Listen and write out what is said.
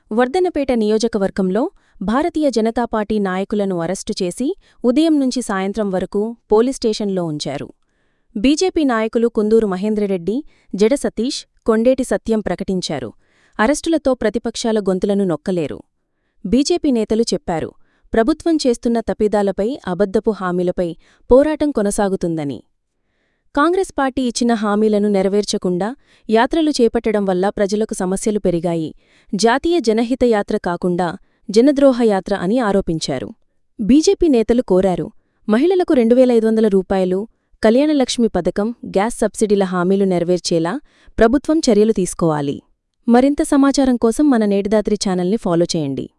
వర్ధనపేట నియోజకవర్గంలో భారతీయ జనతా పార్టీ నాయకులను అరెస్టు చేసి ఉదయం నుంచి సాయంత్రం వరకు పోలీస్ స్టేషన్లో ఉంచారు బీజేపీ నాయకులు కుందూరు మహేంద్రరెడ్డి జడ సతీష్ కొండేటి సత్యం ప్రకటించారు అరెస్టులతో ప్రతిపక్షాల గొంతులను నొక్కలేరు బీజేపీ నేతలు చెప్పారు ప్రభుత్వం చేస్తున్న తప్పిదాలపై అబద్ధపు హామీలపై పోరాటం కొనసాగుతుందని కాంగ్రెస్ పార్టీ ఇచ్చిన హామీలను నెరవేర్చకుండా యాత్రలు చేపట్టడం వల్ల ప్రజలకు సమస్యలు పెరిగాయి జాతీయ జనహిత యాత్ర కాకుండా జనద్రోహ యాత్ర అని ఆరోపించారు బీజేపీ నేతలు కోరారు మహిళలకు రెండువేల ఐదు వందల రూపాయలు కళ్యాణలక్ష్మి పథకం గ్యాస్ సబ్సిడీల హామీలు నెరవేర్చేలా ప్రభుత్వం చర్యలు తీసుకోవాలి మరింత సమాచారం కోసం మన నేటిదాత్రి ఛానల్ని ఫాలో చేయండి